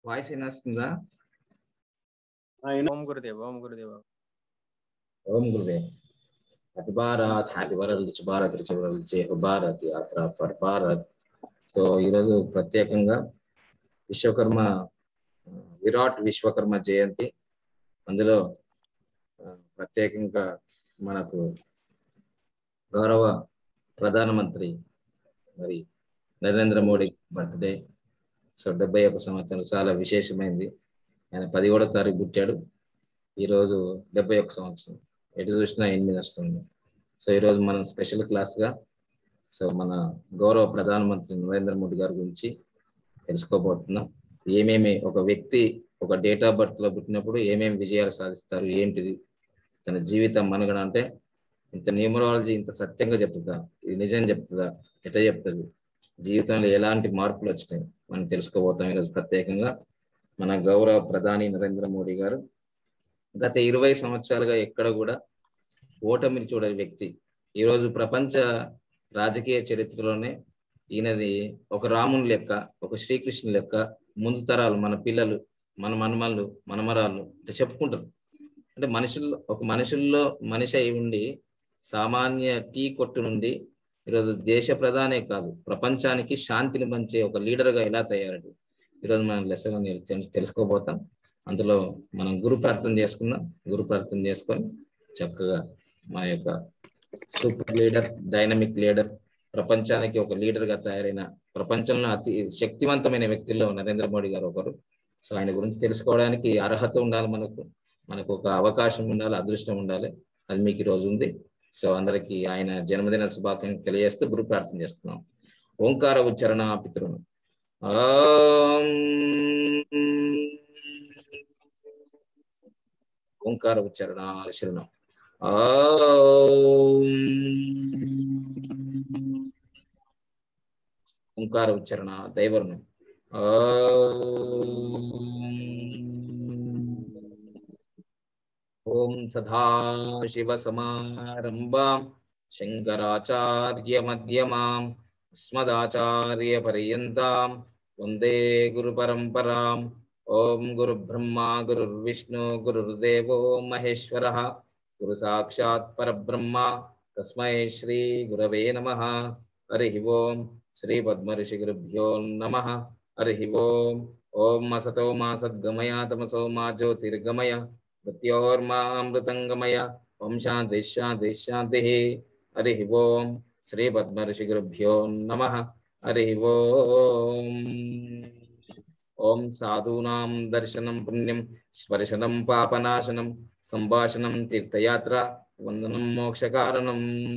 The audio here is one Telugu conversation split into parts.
వాయిస్ వినొస్తుందా ఓం గురుదేవ్ ఓం గురుదేవ్ ఓం గురువే happy Bharat happy world rich Bharat rich world జై హో భారత్ యాత్ర ఫర్ భారత్ సో ఈరోజు ప్రత్యేకంగా విశ్వకర్మ విరాట్ విశ్వకర్మ జయంతి అందులో ఆ, ప్రత్యేకంగా మనకు గౌరవ ప్రధానమంత్రి మరి నరేంద్ర మోడీ బర్త్డే సో డెబ్బై ఒక సంవత్సరం చాలా విశేషమైంది ఆయన పదిహేడో తారీఖు పుట్టాడు ఈరోజు డెబ్బై ఒక సంవత్సరం ఎటు చూసినా ఎనిమిది వస్తుంది సో ఈరోజు మనం స్పెషల్ క్లాస్గా సో మన గౌరవ ప్రధానమంత్రి నరేంద్ర మోడీ గారి గురించి తెలుసుకోబోతున్నాం ఏమేమి ఒక వ్యక్తి ఒక డేట్ ఆఫ్ బర్త్ లో పుట్టినప్పుడు ఏమేమి విజయాలు సాధిస్తారు ఏంటిది తన జీవితం మనగడ అంటే ఇంత న్యూమరాలజీ ఇంత సత్యంగా చెప్తుందా ఇది నిజం చెప్తుందా ఎట్లా చెప్తుంది జీవితంలో ఎలాంటి మార్పులు వచ్చినాయి మనం తెలుసుకోబోతాం ఈరోజు ప్రత్యేకంగా మన గౌరవ ప్రధాని నరేంద్ర మోడీ గారు గత ఇరవై సంవత్సరాలుగా ఎక్కడ కూడా ఓటమిని చూడని వ్యక్తి ఈరోజు ప్రపంచ రాజకీయ చరిత్రలోనే ఈయనది ఒక రాముని లెక్క ఒక శ్రీకృష్ణుని లెక్క ముందు తరాలు మన పిల్లలు మన మనమళ్ళు మనమరాళ్ళు అంటే చెప్పుకుంటారు అంటే మనుషుల్లో ఒక మనుషుల్లో మనిషి అయి ఉండి సామాన్య టీ కొట్టు నుండి ఈరోజు దేశ ప్రధానే కాదు ప్రపంచానికి శాంతిని పంచే ఒక లీడర్గా ఎలా తయారడు ఈరోజు మనం లెసన్ తెలుసుకోబోతాం అందులో మనం గురు ప్రార్థన చేసుకుందాం గురు ప్రార్థన చేసుకొని చక్కగా మన యొక్క సూపర్ లీడర్ డైనమిక్ లీడర్ ప్రపంచానికి ఒక లీడర్ గా తయారైన ప్రపంచంలో అతి శక్తివంతమైన వ్యక్తుల్లో నరేంద్ర మోడీ గారు ఒకరు సో ఆయన గురించి తెలుసుకోవడానికి అర్హత ఉండాలి మనకు మనకు ఒక అవకాశం ఉండాలి అదృష్టం ఉండాలి అది మీకు ఈ రోజు ఉంది సో అందరికి ఆయన జన్మదిన శుభాకాంక్షలు తెలియజేస్తూ గురు ప్రార్థన చేసుకున్నాం ఓంకార ఉచ్చారణ పితృను ఆం. ఓంకార ఉచ్చారణ శరణం ఆం. ఓంకార ఉచ్చారణ దైవర్ణం ఆం. ఓం సదాశివసమారంభాం శంకరాచార్యమధ్యమాం అస్మదాచార్యపర్యంతాం వందే గురుపరంపరాం ఓం గురుబ్రహ్మా గురుర్విష్ణు గురుర్దేవో మహేశ్వర గురు సాక్షాత్ పరబ్రహ్మ తస్మై శ్రీ గురవే నమ హరి ఓం శ్రీ పద్మఋషి గురుభ్యో నమ హరి ఓం ఓం అసతో మా సద్గమయ తమసో మా జ్యోతిర్గమయ మృత్యోర్మామృతంగమయ ఓం శాంతి శాంతి శాంతి హరి ఓం శ్రీ పద్మఋషి గురుభ్యో నమ హరి ఓం ఓం సాధూనాం దర్శనం పుణ్యం స్పర్శనం పాపనాశనం సంభాషణం తీర్థయాత్ర వందనం మోక్షకారణం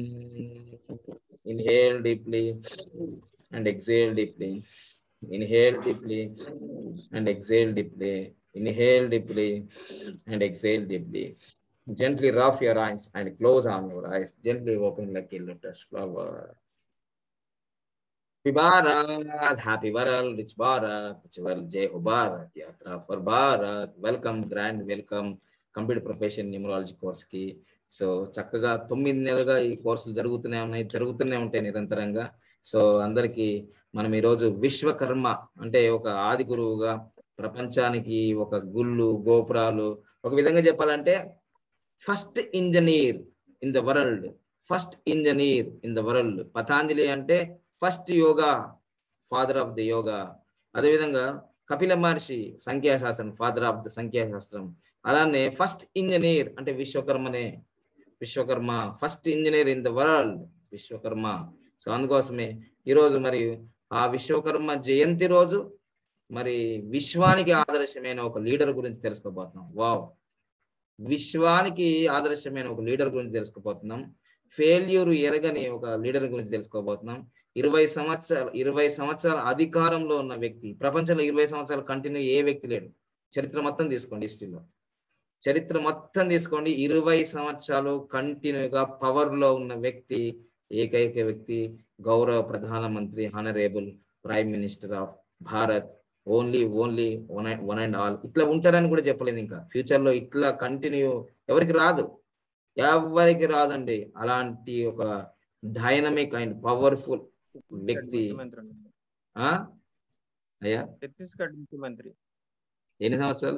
inhale deeply and exhale deeply inhale deeply and exhale deeply inhale deeply and exhale deeply. Gently rough your eyes and close on your eyes. Gently open like a lotus flower. Happy Bharat, happy Varal, rich Bharat, rich Varal, Jai Ho Bharat, Yatra for Bharat. Welcome, grand welcome. Computer profession numerology కోర్స్కి సో చక్కగా తొమ్మిది నెలలుగా ఈ కోర్సులు జరుగుతూనే ఉన్నాయి జరుగుతూనే ఉంటాయి నిరంతరంగా సో అందరికీ మనం ఈరోజు విశ్వకర్మ అంటే ఒక ఆది గురువుగా ప్రపంచానికి ఒక గుళ్ళు గోపురాలు ఒక విధంగా చెప్పాలంటే first engineer in the world first engineer in the world Patanjali అంటే first yoga father of the yoga అదేవిధంగా కపిల మహర్షి సంఖ్యాశాస్త్రం ఫాదర్ ఆఫ్ ద సంఖ్యాశాస్త్రం అలానే ఫస్ట్ ఇంజనీర్ అంటే విశ్వకర్మనే Vishwakarma first engineer in the world Vishwakarma so అందుకోసమే ఈరోజు మరి ఆ విశ్వకర్మ జయంతి రోజు మరి విశ్వానికి ఆదర్శమైన ఒక లీడర్ గురించి తెలుసుకోబోతున్నాం వావ్ విశ్వానికి ఆదర్శమైన ఒక లీడర్ గురించి తెలుసుకోబోతున్నాం ఫెయిల్యూర్ ఎరగని ఒక లీడర్ గురించి తెలుసుకోబోతున్నాం ఇరవై సంవత్సరాలు ఇరవై సంవత్సరాల అధికారంలో ఉన్న వ్యక్తి ప్రపంచంలో ఇరవై సంవత్సరాలు కంటిన్యూ ఏ వ్యక్తి లేడు చరిత్ర మొత్తం తీసుకోండి హిస్టరీలో చరిత్ర మొత్తం తీసుకోండి ఇరవై సంవత్సరాలు కంటిన్యూగా పవర్ లో ఉన్న వ్యక్తి ఏకైక వ్యక్తి గౌరవ ప్రధానమంత్రి honourable prime minister of Bharat only only one one and all ఇట్లా ఉంటారని కూడా చెప్పలేదు ఇంకా ఫ్యూచర్ లో ఇట్లా కంటిన్యూ ఎవరికి రాదు ఎవరికి రాదండి అలాంటి ఒక డైనమిక్ అండ్ పవర్ఫుల్ వ్యక్తి ముఖ్యమంత్రి ఆ అయ్యా ఛత్తీస్గఢ్ ముఖ్యమంత్రి ఎన్ని సంవత్సరాలు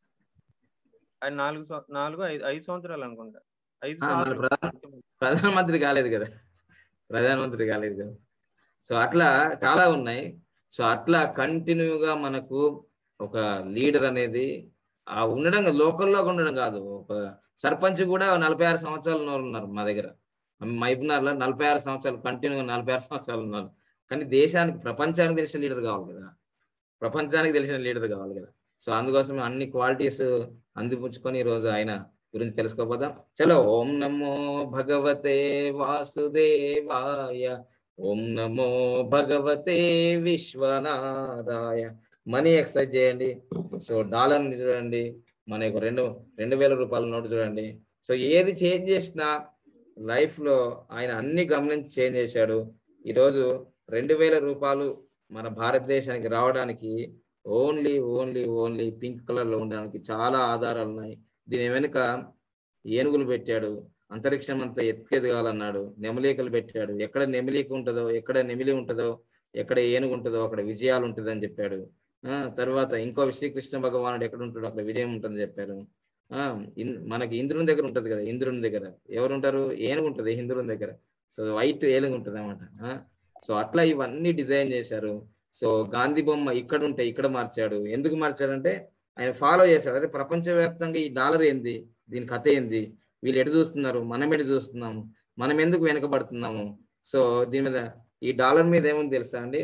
ఆయన నాలుగు సం- నాలుగు ఐదు ఐదు సంవత్సరాలు అనుకుంటా ఐదు ఆ, మన సార్లు ప్రధాన ప్రధానమంత్రి కాలేదు కదా ప్రధానమంత్రి కాలేదు కదా సో అట్లా చాలా ఉన్నాయి సో అట్లా కంటిన్యూగా మనకు ఒక లీడర్ అనేది ఆ ఉండడం కాదు, లోకల్లో ఉండడం కాదు ఒక సర్పంచ్ కూడా నలభై ఆరు సంవత్సరాలు ఉన్న వాళ్ళు ఉన్నారు మా దగ్గర మైబునార్లో నలభై ఆరు సంవత్సరాలు కంటిన్యూగా నలభై ఆరు సంవత్సరాలు ఉన్నారు కానీ దేశానికి ప్రపంచానికి తెలిసిన లీడర్ కావాలి కదా ప్రపంచానికి తెలిసిన లీడర్ కావాలి కదా సో అందుకోసం అన్ని క్వాలిటీస్ అందిపుచ్చుకొని ఈ రోజు ఆయన గురించి తెలుసుకోపోదాం చలో ఓం నమో భగవతే వాసుదేవాయ ఓం నమో భగవతే విశ్వనాథాయ మనీ ఎక్సర్సైజ్ చేయండి సో డాలర్ చూడండి మనకు రెండు రెండు వేల రూపాయల నోటు చూడండి సో ఏది చేంజ్ చేసినా లైఫ్ లో ఆయన అన్ని గమనించి చేంజ్ చేశాడు ఈరోజు రెండు వేల రూపాయలు మన భారతదేశానికి రావడానికి only only only pink colour లో ఉండడానికి చాలా ఆధారాలు ఉన్నాయి దీని వెనుక ఏనుగులు పెట్టాడు అంతరిక్షం అంతా ఎత్తుకెదగాలన్నాడు నెమలికలు పెట్టాడు ఎక్కడ నెమిలిక ఉంటుందో ఎక్కడ నెమిలి ఉంటుందో ఎక్కడ ఏనుగు ఉంటుందో అక్కడ విజయాలు ఉంటుందని చెప్పాడు ఆ తర్వాత ఇంకో శ్రీకృష్ణ భగవానుడు ఎక్కడ ఉంటాడో అక్కడ విజయం ఉంటుందని చెప్పారు ఆ ఇన్- మనకి ఇంద్రుని దగ్గర ఉంటది కదా ఇంద్రుని దగ్గర ఎవరు ఉంటారు ఏనుగు ఉంటది ఇంద్రుని దగ్గర సో వైట్ ఏనుగు ఉంటది అనమాట సో అట్లా ఇవన్నీ డిజైన్ చేశారు సో గాంధీ బొమ్మ ఇక్కడ ఉంటే ఇక్కడ మార్చాడు ఎందుకు మార్చాడంటే ఆయన ఫాలో చేశాడు అదే ప్రపంచవ్యాప్తంగా ఈ డాలర్ ఏంది దీని కథ ఏంది వీళ్ళు ఎటు చూస్తున్నారు మనం ఎటు చూస్తున్నాము మనం ఎందుకు వెనకబడుతున్నాము సో దీని మీద ఈ డాలర్ మీద ఏముంది తెలుసా అండి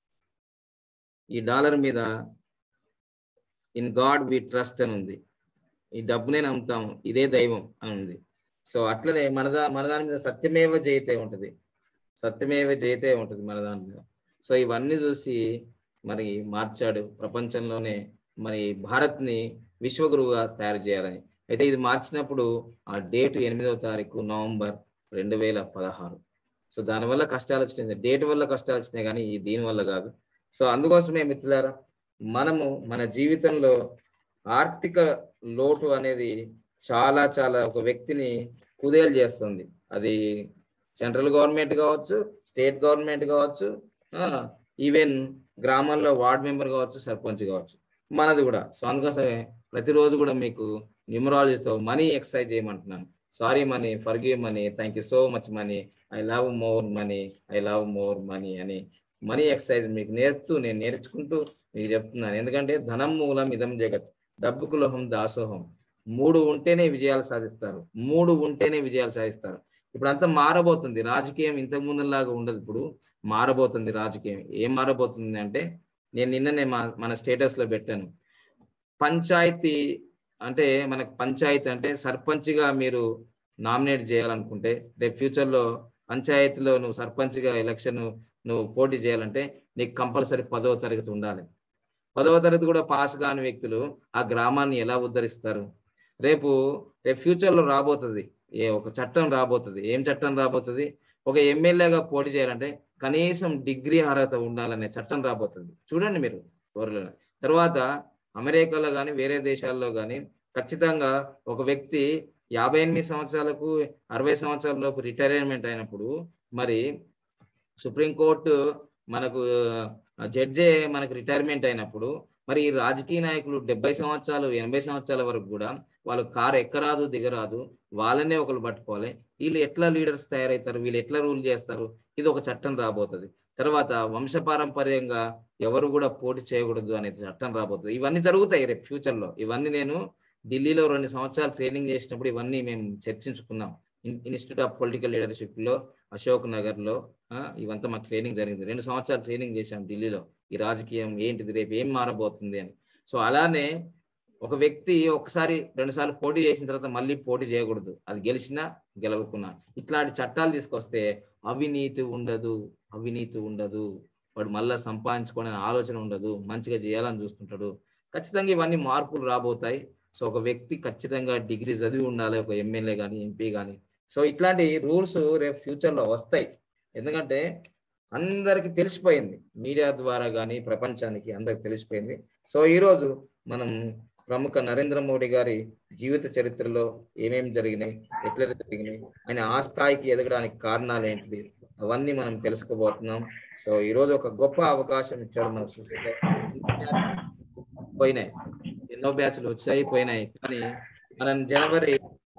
ఈ డాలర్ మీద ఇన్ గాడ్ వి ట్రస్ట్ అని ఉంది ఈ డబ్బునే నమ్ముతాము ఇదే దైవం అని ఉంది సో అట్లనే మన దా మన దాని మీద సత్యమేవ జయతే ఉంటది సత్యమేవ జయతే ఉంటది మన దాని మీద సో ఇవన్నీ చూసి మరి మార్చాడు ప్రపంచంలోనే మరి భారత్ ని విశ్వగురువుగా తయారు చేయాలని అయితే ఇది మార్చినప్పుడు ఆ డేట్ ఎనిమిదవ తారీఖు నవంబర్ రెండు వేల పదహారు సో దానివల్ల కష్టాలు వచ్చినాయి డేట్ వల్ల కష్టాలు వచ్చినాయి కానీ ఈ దీని వల్ల కాదు సో అందుకోసమే మిత్రులారా మనము మన జీవితంలో ఆర్థిక లోటు అనేది చాలా చాలా ఒక వ్యక్తిని కుదేలు చేస్తుంది అది సెంట్రల్ గవర్నమెంట్ కావచ్చు స్టేట్ గవర్నమెంట్ కావచ్చు ఈవెన్ గ్రామాల్లో వార్డ్ మెంబర్ కావచ్చు సర్పంచ్ కావచ్చు మనది కూడా సో అందుకోసమే ప్రతిరోజు కూడా మీకు న్యూమరాలజీతో మనీ ఎక్సర్సైజ్ చేయమంటున్నాను sorry money forgive money thank you so much money I love more money I love more money అని మనీ ఎక్సర్సైజ్ మీకు నేర్పుతూ నేను నేర్చుకుంటూ మీకు చెప్తున్నాను ఎందుకంటే ధనం మూలం ఇదం జగత్ డబ్బుకు లోహం దాసోహం మూడు ఉంటేనే విజయాలు సాధిస్తారు మూడు ఉంటేనే విజయాలు సాధిస్తారు ఇప్పుడు అంతా మారబోతుంది రాజకీయం ఇంతకు ముందులాగా ఉండదు ఇప్పుడు మారబోతుంది రాజకీయం ఏం మారబోతుంది అంటే నేను నిన్ననే మా మన స్టేటస్ లో పెట్టాను పంచాయతీ అంటే మనకు పంచాయతీ అంటే సర్పంచ్గా మీరు నామినేట్ చేయాలనుకుంటే రేపు ఫ్యూచర్ లో పంచాయతీలో నువ్వు సర్పంచ్గా ఎలక్షన్ నువ్వు పోటీ చేయాలంటే నీకు కంపల్సరీ పదవ తరగతి ఉండాలి పదవ తరగతి కూడా పాస్ కాని వ్యక్తులు ఆ గ్రామాన్ని ఎలా ఉద్ధరిస్తారు రేపు రేపు ఫ్యూచర్ లో రాబోతుంది ఏ ఒక చట్టం రాబోతుంది ఏం చట్టం రాబోతుంది ఒక ఎమ్మెల్యేగా పోటీ చేయాలంటే కనీసం డిగ్రీ అర్హత ఉండాలనే చట్టం రాబోతుంది చూడండి మీరు త్వరలో తర్వాత అమెరికాలో కానీ వేరే దేశాల్లో కానీ ఖచ్చితంగా ఒక వ్యక్తి యాభై ఎనిమిది సంవత్సరాలకు అరవై సంవత్సరాల లోపు రిటైర్మెంట్ అయినప్పుడు మరి సుప్రీంకోర్టు మనకు జడ్జే మనకు రిటైర్మెంట్ అయినప్పుడు మరి ఈ రాజకీయ నాయకులు డెబ్బై సంవత్సరాలు ఎనభై సంవత్సరాల వరకు కూడా వాళ్ళు కారు ఎక్కరాదు దిగరాదు వాళ్ళనే ఒకరు పట్టుకోవాలి వీళ్ళు ఎట్లా లీడర్స్ తయారవుతారు వీళ్ళు ఎట్లా రూల్ చేస్తారు ఇది ఒక చట్టం రాబోతుంది తర్వాత వంశపారంపర్యంగా ఎవరు కూడా పోటీ చేయకూడదు అనే చట్టం రాబోతుంది ఇవన్నీ జరుగుతాయి రేపు ఫ్యూచర్ లో ఇవన్నీ నేను ఢిల్లీలో రెండు సంవత్సరాలు ట్రైనింగ్ చేసినప్పుడు ఇవన్నీ మేము చర్చించుకున్నాం ఇన్స్టిట్యూట్ ఆఫ్ పొలిటికల్ లీడర్షిప్ లో అశోక్ నగర్ లో ఆ, ఇవంతా మాకు ట్రైనింగ్ జరిగింది రెండు సంవత్సరాలు ట్రైనింగ్ చేశాం ఢిల్లీలో ఈ రాజకీయం ఏంటిది రేపు ఏం మారబోతుంది అని సో అలానే ఒక వ్యక్తి ఒకసారి రెండు సార్లు పోటీ చేసిన తర్వాత మళ్ళీ పోటీ చేయకూడదు అది గెలిచినా గెలవకున్నా ఇట్లాంటి చట్టాలు తీసుకొస్తే అవినీతి ఉండదు అవినీతి ఉండదు వాడు మళ్ళా సంపాదించుకోనే ఆలోచన ఉండదు మంచిగా చేయాలని చూస్తుంటాడు ఖచ్చితంగా ఇవన్నీ మార్పులు రాబోతాయి సో ఒక వ్యక్తి ఖచ్చితంగా డిగ్రీ చదివి ఉండాలి ఒక ఎమ్మెల్యే కానీ ఎంపీ కానీ సో ఇట్లాంటి రూల్స్ రేపు ఫ్యూచర్ లో వస్తాయి ఎందుకంటే అందరికి తెలిసిపోయింది మీడియా ద్వారా కానీ ప్రపంచానికి అందరికి తెలిసిపోయింది సో ఈ రోజు మనం ప్రముఖ నరేంద్ర మోడీ గారి జీవిత చరిత్రలో ఏమేమి జరిగినాయి ఎట్లా జరిగినాయి ఆయన ఆ స్థాయికి ఎదగడానికి కారణాలు ఏంటిది అవన్నీ మనం తెలుసుకోబోతున్నాం సో ఈ రోజు ఒక గొప్ప అవకాశం ఇచ్చాడు మన సృష్టిలో పోయినాయి ఎన్నో బ్యాచ్లు వచ్చాయి పోయినాయి కానీ మనం జనవరి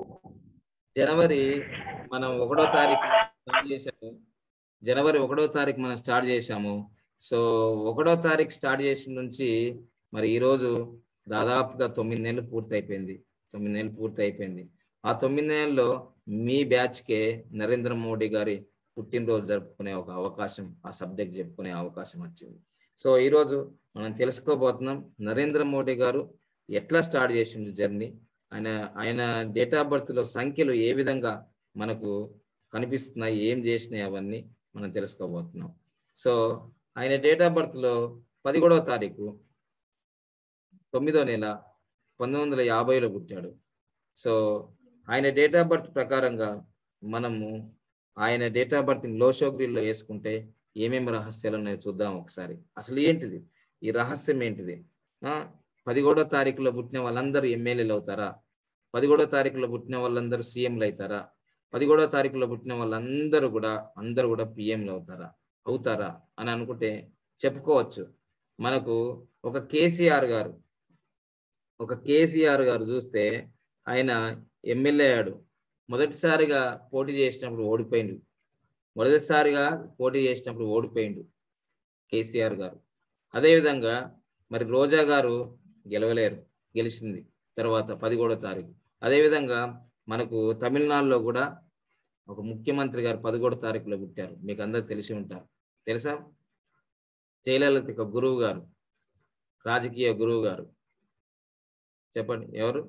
జనవరి మనం ఒకటో తారీఖు స్టార్ట్ చేసాము జనవరి ఒకటో తారీఖు మనం స్టార్ట్ చేసాము సో ఒకటో తారీఖు స్టార్ట్ చేసిన నుంచి మరి ఈ రోజు దాదాపుగా తొమ్మిది నెలలు పూర్తి అయిపోయింది తొమ్మిది నెలలు పూర్తి అయిపోయింది ఆ తొమ్మిది నెలల్లో మీ బ్యాచ్కే నరేంద్ర మోడీ గారి పుట్టినరోజు జరుపుకునే ఒక అవకాశం ఆ సబ్జెక్ట్ చెప్పుకునే అవకాశం వచ్చింది సో ఈరోజు మనం తెలుసుకోబోతున్నాం నరేంద్ర మోడీ గారు ఎట్లా స్టార్ట్ చేసిండు జర్నీ ఆయన ఆయన డేట్ ఆఫ్ బర్త్ లో సంఖ్యలు ఏ విధంగా మనకు కనిపిస్తున్నాయి ఏం చేసినాయి అవన్నీ మనం తెలుసుకోబోతున్నాం సో ఆయన డేట్ ఆఫ్ బర్త్ లో పదిహేడవ తారీఖు తొమ్మిదో నెల పంతొమ్మిది వందల యాభైలో పుట్టాడు సో ఆయన డేట్ ఆఫ్ బర్త్ ప్రకారంగా మనము ఆయన డేట్ ఆఫ్ బర్త్ లోషోగ్రిల్లో వేసుకుంటే ఏమేమి రహస్యాలు ఉన్నాయో చూద్దాం ఒకసారి అసలు ఏంటిది ఈ రహస్యం ఏంటిది ఆ పదిహేడో తారీఖులో పుట్టిన వాళ్ళందరూ ఎమ్మెల్యేలు అవుతారా పదిహేడో తారీఖులో పుట్టిన వాళ్ళందరూ సీఎంలు అవుతారా పదిహేడో తారీఖులో పుట్టిన వాళ్ళందరూ కూడా అందరూ కూడా పిఎంలు అవుతారా అవుతారా అని అనుకుంటే చెప్పుకోవచ్చు మనకు ఒక కేసీఆర్ గారు ఒక కేసీఆర్ గారు చూస్తే ఆయన ఎమ్మెల్యే అయ్యాడు మొదటిసారిగా పోటీ చేసినప్పుడు ఓడిపోయిండు మొదటిసారిగా పోటీ చేసినప్పుడు ఓడిపోయిండు కేసీఆర్ గారు అదేవిధంగా మరి రోజా గారు గెలవలేరు గెలిచింది తర్వాత పదిహేడో తారీఖు అదేవిధంగా మనకు తమిళనాడులో కూడా ఒక ముఖ్యమంత్రి గారు పదిహేడో తారీఖులో పుట్టారు మీకు అందరు తెలిసి ఉంటారు తెలుసా జయలలిత గురువు గారు రాజకీయ గురువు గారు చెప్పండి ఎవరు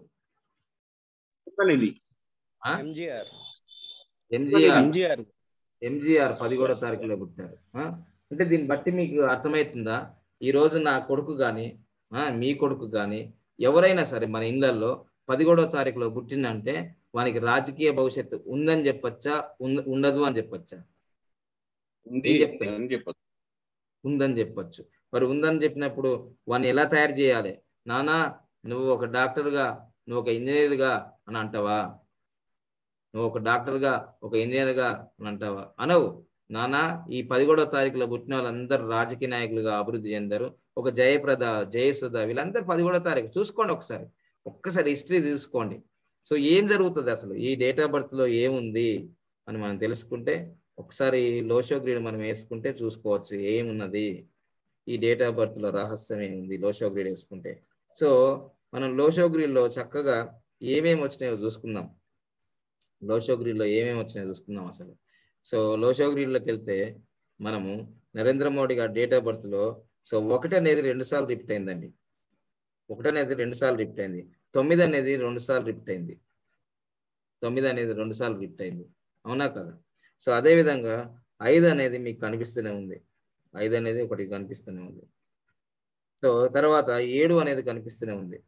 ఇది ఆ? ఎంజిఆర్ ఎంజిఆర్ ఎంజిఆర్ ఎంజిఆర్ పదిహేడో తారీఖులో పుట్టారు ఆ? అంటే దీన్ని బట్టి మీకు అర్థమవుతుందా ఈ రోజు నా కొడుకు గాని ఆ, మీ కొడుకు గాని ఎవరైనా సరే మన ఇళ్లలో పదిహేడో తారీఖులో పుట్టిందంటే వానికి రాజకీయ భవిష్యత్తు ఉందని చెప్పొచ్చా ఉంద- ఉండదు అని చెప్పొచ్చా ఉంది ఏం చెప్తారు? అని చెప్పొచ్చు ఉందని చెప్పొచ్చు మరి ఉందని చెప్పినప్పుడు వాడిని ఎలా తయారు చేయాలి నానా నువ్వు ఒక డాక్టర్గా నువ్వు ఒక ఇంజనీర్గా అని అంటావా నువ్వు ఒక డాక్టర్గా ఒక ఇంజనీర్గా అని అంటావా అనవు నానా ఈ పదిహేడో తారీఖులో పుట్టిన వాళ్ళందరూ రాజకీయ నాయకులుగా అభివృద్ధి చెందారు ఒక జయప్రద జయసుధ వీళ్ళందరూ పదిహేడో తారీఖు చూసుకోండి ఒకసారి ఒక్కసారి హిస్టరీ తీసుకోండి సో ఏం జరుగుతుంది అసలు ఈ డేట్ ఆఫ్ బర్త్ లో ఏముంది అని మనం తెలుసుకుంటే ఒకసారి లోషోగ్రీడ్ మనం వేసుకుంటే చూసుకోవచ్చు ఏమున్నది ఈ డేట్ ఆఫ్ బర్త్ లో రహస్యం ఏముంది లోషోగ్రీడ్ వేసుకుంటే సో మనం లోషోగ్రీడ్ లో చక్కగా ఏమేమి వచ్చినాయో చూసుకుందాం లోషోగ్రీడ్ లో ఏమేమి వచ్చినాయో చూసుకుందాం అసలు సో లోషోగ్రీడ్లోకి వెళ్తే మనము నరేంద్ర మోడీ గారి డేట్ ఆఫ్ బర్త్ లో సో ఒకటి అనేది రెండు సార్లు రిపీట్ అయిందండి ఒకటి అనేది రెండు సార్లు రిపీట్ అయింది తొమ్మిది అనేది రెండు సార్లు రిపీట్ అయింది తొమ్మిది అనేది రెండు సార్లు రిపీట్ అయింది అవునా కదా సో అదే విధంగా ఐదు అనేది మీకు కనిపిస్తూనే ఉంది ఐదు అనేది ఒకటి కనిపిస్తూనే ఉంది సో తర్వాత ఏడు అనేది కనిపిస్తూనే ఉంది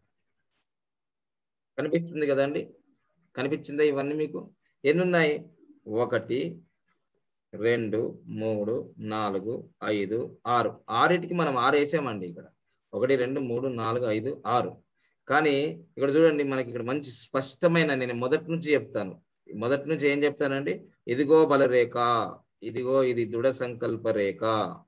కనిపిస్తుంది కదండి కనిపించిందా ఇవన్నీ మీకు ఎన్ని ఉన్నాయి ఒకటి రెండు మూడు నాలుగు ఐదు ఆరు ఆరిటికి మనం ఆరు వేసామండి ఇక్కడ ఒకటి రెండు మూడు నాలుగు ఐదు ఆరు కానీ ఇక్కడ చూడండి మనకి ఇక్కడ మంచి స్పష్టమైన నేను మొదటి నుంచి చెప్తాను మొదటి నుంచి ఏం చెప్తానండి ఇదిగో బలరేఖ ఇదిగో ఇది దృఢ సంకల్ప రేఖ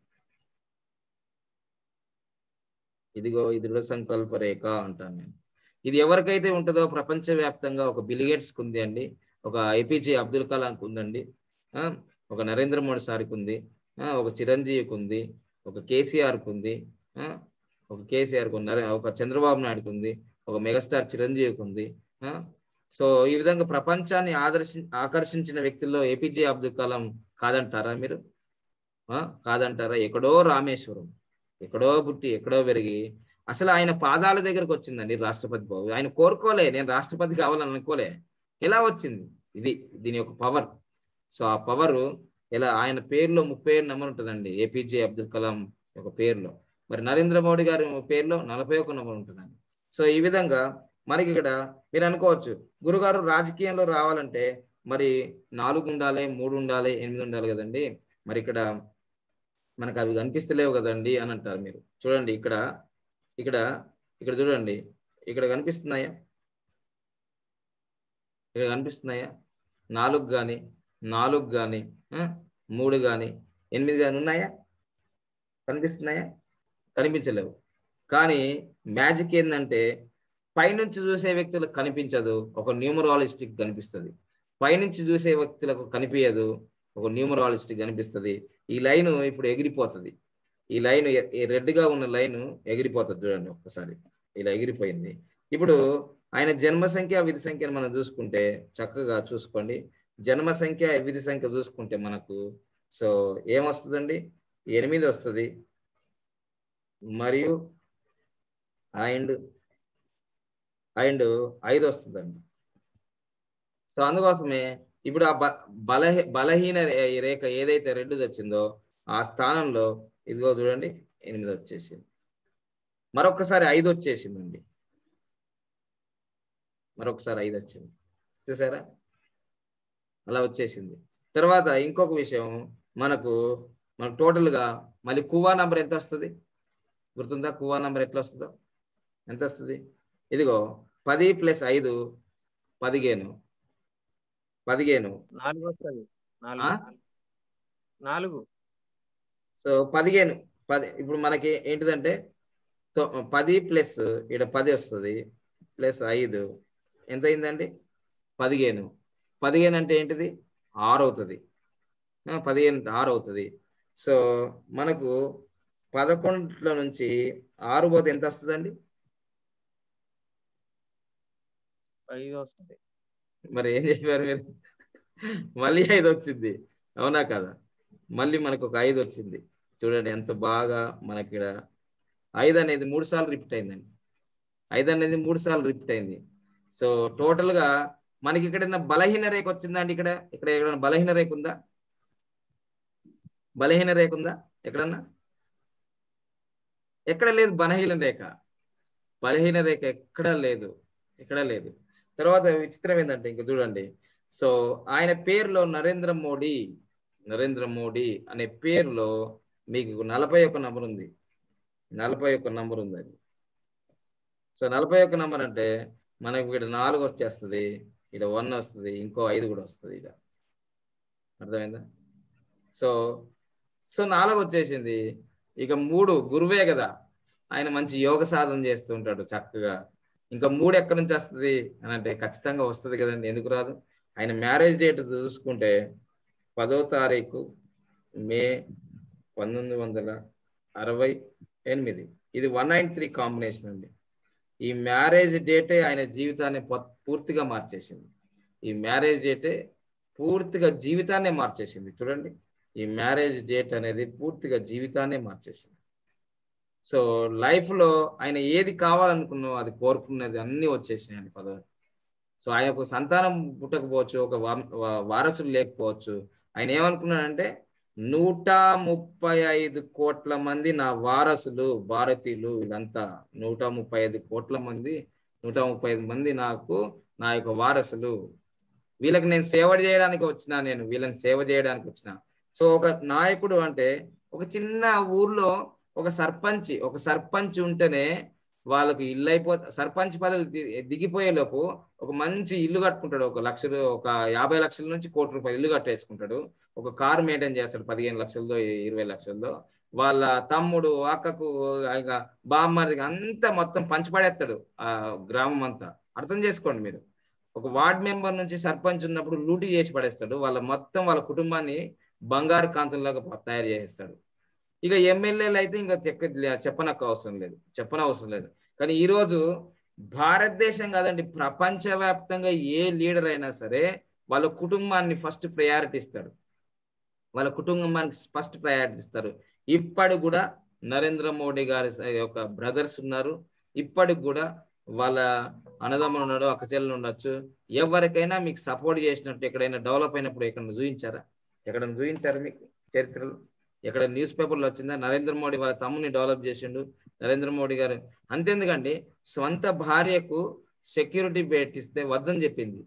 ఇదిగో ఇది దృఢ సంకల్ప రేఖ అంటాను నేను ఇది ఎవరికైతే ఉంటుందో ప్రపంచవ్యాప్తంగా ఒక బిలిగేట్స్కి ఉంది అండి ఒక ఐపీజే అబ్దుల్ కలాంకి ఉందండి ఆ, ఒక నరేంద్ర మోడీ సార్కి ఉంది ఆ, ఒక చిరంజీవికి ఉంది ఒక కేసీఆర్కి ఉంది ఆ, ఒక కేసీఆర్కి ఉంది నరే- ఒక చంద్రబాబు నాయుడుకి ఉంది ఒక మెగాస్టార్ చిరంజీవికి ఉంది ఆ, సో ఈ విధంగా ప్రపంచాన్ని ఆదర్శి ఆకర్షించిన వ్యక్తుల్లో ఏపీజే అబ్దుల్ కలాం కాదంటారా మీరు ఆ, కాదంటారా ఎక్కడో రామేశ్వరం ఎక్కడో పుట్టి ఎక్కడో పెరిగి అసలు ఆయన పాదాల దగ్గరకు వచ్చిందండి రాష్ట్రపతి బాబు ఆయన కోరుకోలే నేను రాష్ట్రపతి కావాలని అనుకోలే ఎలా వచ్చింది ఇది దీని యొక్క పవర్ సో ఆ పవర్ ఇలా ఆయన పేరులో ముప్పై ఏడు నెంబర్ ఉంటుందండి ఏపీజే అబ్దుల్ కలాం యొక్క పేరులో మరి నరేంద్ర మోడీ గారి పేరులో నలభై ఒక నెంబర్ ఉంటుందండి సో ఈ విధంగా మనకి ఇక్కడ మీరు అనుకోవచ్చు గురుగారు రాజకీయంలో రావాలంటే మరి నాలుగు ఉండాలి మూడు ఉండాలి ఎనిమిది ఉండాలి కదండి మరి ఇక్కడ మనకు అవి కనిపిస్తలేవు కదండి అని అంటారు మీరు చూడండి ఇక్కడ ఇక్కడ ఇక్కడ చూడండి ఇక్కడ కనిపిస్తున్నాయా ఇక్కడ కనిపిస్తున్నాయా నాలుగు కానీ నాలుగు కానీ మూడు కానీ ఎనిమిది కానీ ఉన్నాయా కనిపిస్తున్నాయా కనిపించలేవు కానీ మ్యాజిక్ ఏంటంటే పైనుంచి చూసే వ్యక్తులకు కనిపించదు ఒక న్యూమరాలిస్టిక్ కనిపిస్తుంది పైనుంచి చూసే వ్యక్తులకు కనిపించదు ఒక న్యూమరాలిస్టిక్ కనిపిస్తుంది ఈ లైన్ ఇప్పుడు ఎగిరిపోతుంది ఈ లైన్ రెడ్ గా ఉన్న లైన్ ఎగిరిపోతుంది చూడండి ఒక్కసారి ఇలా ఎగిరిపోయింది ఇప్పుడు ఆయన జన్మ సంఖ్య విధి సంఖ్యను మనం చూసుకుంటే చక్కగా చూసుకోండి జన్మ సంఖ్య విధి సంఖ్య చూసుకుంటే మనకు సో ఏమొస్తుందండి ఎనిమిది వస్తుంది మరియు అండ్ అండ్ ఐదు వస్తుందండి సో అందుకోసమే ఇప్పుడు ఆ బ- బలహీ బలహీన రే- రేఖ ఏదైతే రెడ్ వచ్చిందో ఆ స్థానంలో ఇదిగో చూడండి ఎనిమిది వచ్చేసింది మరొకసారి ఐదు వచ్చేసిందండి మరొకసారి ఐదు వచ్చింది చూసారా అలా వచ్చేసింది తర్వాత ఇంకొక విషయం మనకు మనకు total గా మళ్ళీ కువా నంబర్ ఎంత వస్తుంది గుర్తుందా కువా నంబర్ ఎట్లా వస్తుందో ఎంత వస్తుంది ఇదిగో పది ప్లస్ ఐదు పదిహేను పదిహేను నాలుగు వస్తుంది ఆ? నాలుగు నాలుగు సో పదిహేను పది ఇప్పుడు మనకి ఏంటిదంటే తొ- పది ప్లస్ ఇక్కడ పది వస్తుంది ప్లస్ ఐదు ఎంత అయిందండి పదిహేను పదిహేను అంటే ఏంటిది ఆరు అవుతుంది ఆ, పదిహేను అంటే ఆరు అవుతుంది సో మనకు పదకొండులో నుంచి ఆరు పోతే ఎంత వస్తుందండి ఐదు వస్తుంది మరి ఏం చెప్పారు మీరు మళ్ళీ ఐదు వచ్చింది అవునా కదా మళ్ళీ మనకు ఒక ఐదు వచ్చింది చూడండి ఎంత బాగా మనకి ఇక్కడ ఐదు అనేది మూడు సార్లు రిపీట్ అయిందండి ఐదు అనేది మూడు సార్లు రిపీట్ అయింది సో టోటల్ గా మనకి ఇక్కడ బలహీన రేఖ వచ్చిందండి ఇక్కడ ఇక్కడ ఎక్కడన్నా బలహీన రేఖ ఉందా బలహీన రేఖ ఉందా ఎక్కడన్నా ఎక్కడ లేదు బలహీన రేఖ బలహీన రేఖ ఎక్కడ లేదు ఎక్కడ లేదు తర్వాత విచిత్రం ఏంటంటే ఇంక చూడండి సో ఆయన పేరులో నరేంద్ర మోడీ నరేంద్ర మోడీ అనే పేరులో మీకు నలభై ఒక్క నంబర్ ఉంది నలభై ఒక్క నంబర్ ఉంది అది సో నలభై ఒక్క నంబర్ అంటే మనకి ఇక్కడ నాలుగు వచ్చేస్తుంది ఇక్కడ వన్ వస్తుంది ఇంకో ఐదు కూడా వస్తుంది ఇక అర్థమైందా సో సో నాలుగు వచ్చేసింది ఇక మూడు గురువే కదా ఆయన మంచి యోగ సాధన చేస్తూ ఉంటాడు చక్కగా ఇంకా మూడు ఎక్కడి నుంచి వస్తుంది అని అంటే ఖచ్చితంగా వస్తుంది కదండి ఎందుకు రాదు ఆయన మ్యారేజ్ డేట్ చూసుకుంటే పదో తారీఖు మే పంతొమ్మిది వందల అరవై ఎనిమిది ఇది వన్ నైన్ త్రీ కాంబినేషన్ అండి ఈ మ్యారేజ్ డేటే ఆయన జీవితాన్ని పొ- పూర్తిగా మార్చేసింది ఈ మ్యారేజ్ డేటే పూర్తిగా జీవితాన్నే మార్చేసింది చూడండి ఈ మ్యారేజ్ డేట్ అనేది పూర్తిగా జీవితాన్నే మార్చేసింది సో లైఫ్ లో ఆయన ఏది కావాలనుకున్నో అది కోరుకున్నది అన్ని వచ్చేసినాయండి పదవి సో ఆయనకు సంతానం పుట్టకపోవచ్చు ఒక వం- వా- వారసులు లేకపోవచ్చు ఆయన ఏమనుకున్నాడంటే నూట ముప్పై ఐదు కోట్ల మంది నా వారసులు భారతీయులు వీళ్ళంతా నూట ముప్పై ఐదు కోట్ల మంది నూట ముప్పై ఐదు మంది నాకు నా యొక్క వారసులు వీళ్ళకి నేను సేవ చేయడానికి వచ్చిన నేను వీళ్ళని సేవ చేయడానికి వచ్చిన సో ఒక నాయకుడు అంటే ఒక చిన్న ఊర్లో ఒక సర్పంచ్ ఒక సర్పంచ్ ఉంటేనే వాళ్ళకు ఇల్లు అయిపో సర్పంచ్ పదవి ది- దిగిపోయే లోపు ఒక మంచి ఇల్లు కట్టుకుంటాడు ఒక లక్షలు ఒక యాభై లక్షల నుంచి కోటి రూపాయలు ఇల్లు కట్టేసుకుంటాడు ఒక కారు మెయింటైన్ చేస్తాడు పదిహేను లక్షలతో ఇరవై లక్షలతో వాళ్ళ తమ్ముడు అక్కకు ఇక బామ్మడికి అంతా మొత్తం పంచిపడేస్తాడు ఆ గ్రామం అంతా అర్థం చేసుకోండి మీరు ఒక వార్డ్ మెంబర్ నుంచి సర్పంచ్ ఉన్నప్పుడు లూటీ చేసి పడేస్తాడు వాళ్ళ మొత్తం వాళ్ళ కుటుంబాన్ని బంగారు కాంతుల్లాగా తయారు చేసేస్తాడు ఇక ఎమ్మెల్యేలు అయితే ఇంకా చెక్క చెప్పనక్క అవసరం లేదు చెప్పనవసరం లేదు కానీ ఈ రోజు భారతదేశం కాదండి ప్రపంచవ్యాప్తంగా ఏ లీడర్ అయినా సరే వాళ్ళ కుటుంబాన్ని ఫస్ట్ ప్రయారిటీ ఇస్తాడు వాళ్ళ కుటుంబానికి ఫస్ట్ ప్రయారిటీ ఇస్తారు ఇప్పటికి కూడా నరేంద్ర మోడీ గారి యొక్క బ్రదర్స్ ఉన్నారు ఇప్పటికి కూడా వాళ్ళ అన్నదమ్ములు ఉన్నాడు అక్క చెల్లెలు ఉండొచ్చు ఎవరికైనా మీకు సపోర్ట్ చేసినట్టు ఎక్కడైనా డెవలప్ అయినప్పుడు ఎక్కడ చూపించారా ఎక్కడ చూపించారా మీకు చరిత్రలో ఎక్కడ న్యూస్ పేపర్లో వచ్చిందా నరేంద్ర మోడీ వాళ్ళ తమ్ముని డెవలప్ చేసిండు నరేంద్ర మోడీ గారు అంతేందుకండి సొంత భార్యకు సెక్యూరిటీ పెట్టిస్తే వద్దని చెప్పింది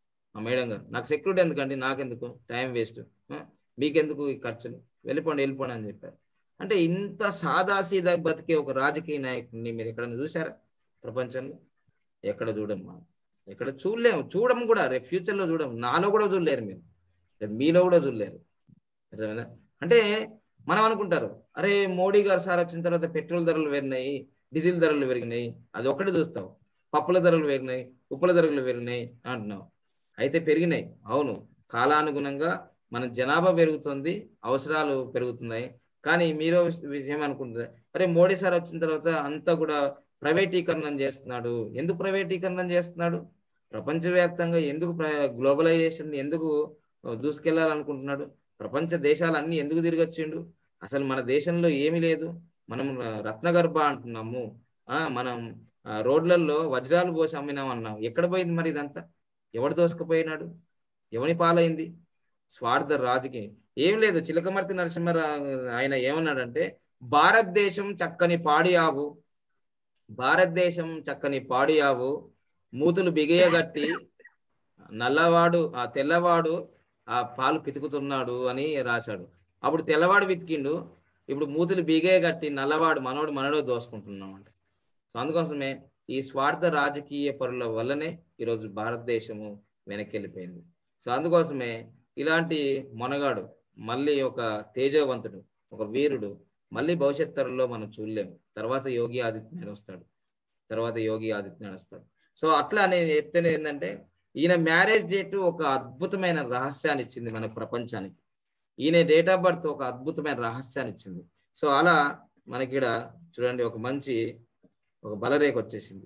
ఆ మేడం గారు నాకు సెక్యూరిటీ ఎందుకండి నాకెందుకు టైం వేస్ట్ మీకెందుకు ఈ ఖర్చులు వెళ్ళిపోండి వెళ్ళిపోండి అని చెప్పారు అంటే ఇంత సాదాసీదా బతికే ఒక రాజకీయ నాయకుడిని మీరు ఎక్కడైనా చూసారా ప్రపంచంలో ఎక్కడ చూడమ్మా ఎక్కడ చూడలేము చూడము కూడా రేపు ఫ్యూచర్లో చూడము నాలో కూడా చూడలేరు మీరు రేపు మీలో కూడా చూడలేరు అర్థమైందా అంటే మనం అనుకుంటారు అరే మోడీ గారు సార్ వచ్చిన తర్వాత పెట్రోల్ ధరలు పెరిగినాయి డీజిల్ ధరలు పెరిగినాయి అది ఒక్కటి చూస్తావు పప్పుల ధరలు పెరిగినాయి ఉప్పుల ధరలు పెరిగినాయి అంటున్నావు అయితే పెరిగినాయి అవును కాలానుగుణంగా మన జనాభా పెరుగుతుంది అవసరాలు పెరుగుతున్నాయి కానీ మీరు విషయం అనుకుంటుంది అరే మోడీ సార్ వచ్చిన తర్వాత అంతా కూడా ప్రైవేటీకరణం చేస్తున్నాడు ఎందుకు ప్రైవేటీకరణం చేస్తున్నాడు ప్రపంచవ్యాప్తంగా ఎందుకు గ్లోబలైజేషన్ ఎందుకు దూసుకెళ్లాలనుకుంటున్నాడు ప్రపంచ దేశాలన్నీ ఎందుకు తిరిగి వచ్చిండు అసలు మన దేశంలో ఏమీ లేదు మనం రత్నగర్భ అంటున్నాము ఆ మనం ఆ, రోడ్లలో వజ్రాలు పోసి అమ్మినాం అన్నాం ఎక్కడ పోయింది మరి ఇదంతా ఎవడు దోసుకుపోయినాడు ఎవని పాలైంది స్వార్థ రాజుకి ఏం లేదు చిలకమర్తి నరసింహరావు ఆయన ఏమన్నాడంటే భారతదేశం చక్కని పాడి ఆవు భారతదేశం చక్కని పాడి ఆవు మూతులు బిగయగట్టి నల్లవాడు ఆ తెల్లవాడు ఆ పాలు పితుకుతున్నాడు అని రాశాడు అప్పుడు తెల్లవాడు పితికిండు ఇప్పుడు మూతులు బిగే కట్టి నల్లవాడు మనోడు మనడో దోసుకుంటున్నాం అంట సో అందుకోసమే ఈ స్వార్థ రాజకీయ పరుల వల్లనే ఈరోజు భారతదేశము వెనక్కి వెళ్ళిపోయింది సో అందుకోసమే ఇలాంటి మొనగాడు మళ్ళీ ఒక తేజవంతుడు ఒక వీరుడు మళ్ళీ భవిష్యత్ తరంలో మనం చూడలేము తర్వాత యోగి ఆదిత్యనాథ్ వస్తాడు తర్వాత యోగి ఆదిత్యనాథ్ వస్తాడు సో అట్లా నేను చెప్తేనే ఏంటంటే ఈయన మ్యారేజ్ డేట్ ఒక అద్భుతమైన రహస్యాన్ని ఇచ్చింది మన ప్రపంచానికి ఈయన డేట్ ఆఫ్ బర్త్ ఒక అద్భుతమైన రహస్యాన్ని ఇచ్చింది సో అలా మనకి ఇక్కడ చూడండి ఒక మంచి ఒక బలరేఖ వచ్చేసింది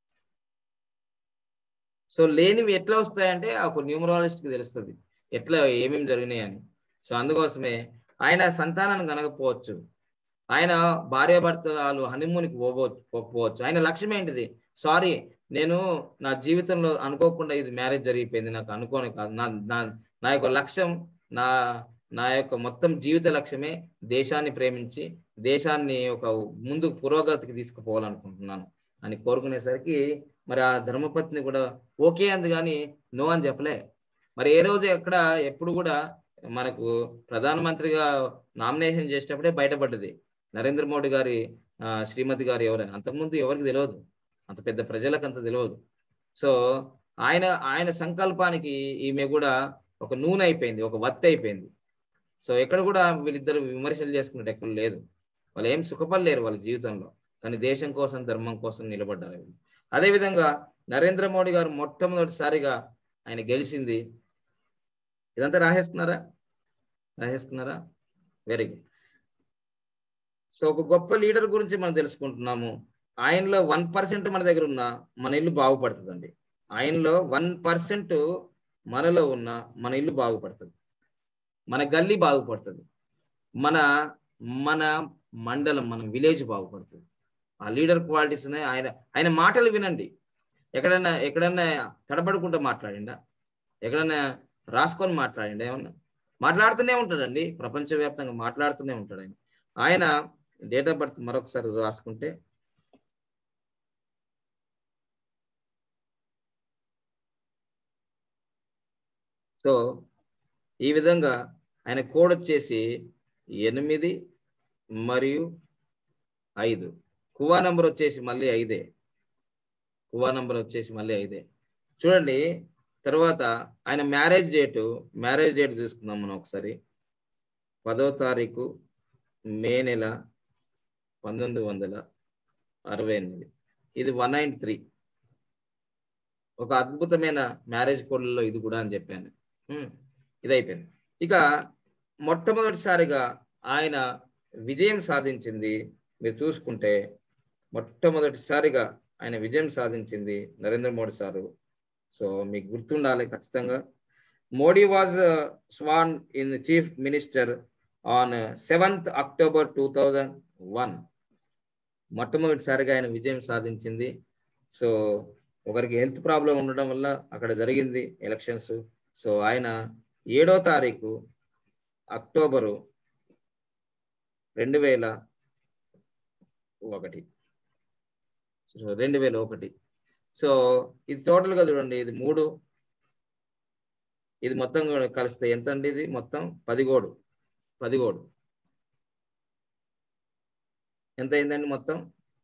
సో లేనివి ఎట్లా వస్తాయంటే ఒక న్యూమరాలజిస్ట్కి తెలుస్తుంది ఎట్లా ఏమేమి జరిగినాయని సో అందుకోసమే ఆయన సంతానాన్ని కనకపోవచ్చు ఆయన భార్యాభర్తలు హనీమూన్కి పోబో పోకపోవచ్చు ఆయన లక్ష్యం ఏంటిది సారీ నేను నా జీవితంలో అనుకోకుండా ఇది మ్యారేజ్ జరిగిపోయింది నాకు అనుకోని కాదు నా నా నా యొక్క లక్ష్యం నా నా యొక్క మొత్తం జీవిత లక్ష్యమే దేశాన్ని ప్రేమించి దేశాన్ని ఒక ముందు పురోగతికి తీసుకుపోవాలనుకుంటున్నాను అని కోరుకునేసరికి మరి ఆ ధర్మపత్ని కూడా ఓకే అంది కానీ నో అని చెప్పలే మరి ఏ రోజు ఎక్కడ ఎప్పుడు కూడా మనకు ప్రధానమంత్రిగా నామినేషన్ చేసేటప్పుడే బయటపడ్డది నరేంద్ర మోడీ గారి ఆ, శ్రీమతి గారు ఎవరని అంతకుముందు ఎవరికి తెలియదు అంత పెద్ద ప్రజలకు అంత తెలియదు సో ఆయన ఆయన సంకల్పానికి ఈమె కూడా ఒక నూనె అయిపోయింది ఒక వత్తి అయిపోయింది సో ఎక్కడ కూడా వీళ్ళిద్దరు విమర్శలు చేసుకున్నట్టు ఎక్కడ లేదు వాళ్ళు ఏం సుఖపడలేరు వాళ్ళ జీవితంలో కానీ దేశం కోసం ధర్మం కోసం నిలబడ్డారు వీళ్ళు. అదేవిధంగా నరేంద్ర మోడీ గారు మొట్టమొదటిసారిగా ఆయన గెలిచింది ఇదంతా రాసేస్తున్నారా రాసేస్తున్నారా వెరీ గుడ్ సో ఒక గొప్ప లీడర్ గురించి మనం తెలుసుకుంటున్నాము ఆయనలో వన్ పర్సెంట్ మన దగ్గర ఉన్న మన ఇల్లు బాగుపడుతుందండి ఆయనలో వన్ పర్సెంట్ మనలో ఉన్న మన ఇల్లు బాగుపడుతుంది మన గల్లీ బాగుపడుతుంది మన మన మండలం మన విలేజ్ బాగుపడుతుంది ఆ లీడర్ క్వాలిటీస్ ఆయన ఆయన మాటలు వినండి ఎక్కడన్నా ఎక్కడన్నా తడబడుకుంటూ మాట్లాడిండా ఎక్కడన్నా రాసుకొని మాట్లాడిండా ఏమన్నా మాట్లాడుతూనే ఉంటాడండి ప్రపంచవ్యాప్తంగా మాట్లాడుతూనే ఉంటాడు ఆయన ఆయన డేట్ ఆఫ్ బర్త్ మరొకసారి రాసుకుంటే సో ఈ విధంగా ఆయన కోడ్ వచ్చేసి ఎనిమిది మరియు ఐదు కువా నంబర్ వచ్చేసి మళ్ళీ ఐదే కువా నంబర్ వచ్చేసి మళ్ళీ ఐదే చూడండి తర్వాత ఆయన మ్యారేజ్ డేటు మ్యారేజ్ డేట్ చూసుకుందాం మనం ఒకసారి పదో తారీఖు మే నెల పంతొమ్మిది వందల అరవై ఎనిమిది ఇది వన్ నైన్ త్రీ ఒక అద్భుతమైన మ్యారేజ్ కోడ్లలో ఇది కూడా అని చెప్పాను ఉమ్, ఇది అయిపోయింది ఇక మొట్టమొదటిసారిగా ఆయన విజయం సాధించింది మీరు చూసుకుంటే మొట్టమొదటిసారిగా ఆయన విజయం సాధించింది నరేంద్ర మోడీ సారు సో మీకు గుర్తుండాలి ఖచ్చితంగా Modi was sworn in chief minister on seventh October two thousand one మొట్టమొదటిసారిగా ఆయన విజయం సాధించింది సో ఒకరికి హెల్త్ ప్రాబ్లం ఉండడం వల్ల అక్కడ జరిగింది ఎలక్షన్స్ సో ఆయన ఏడో తారీఖు అక్టోబరు రెండు వేల ఒకటి సో రెండు వేల ఒకటి సో ఇది టోటల్గా చూడండి ఇది మూడు ఇది మొత్తం కూడా కలిస్తే ఎంత అండి ఇది మొత్తం పదిగోడు పదిగోడు ఎంత అయిందండి మొత్తం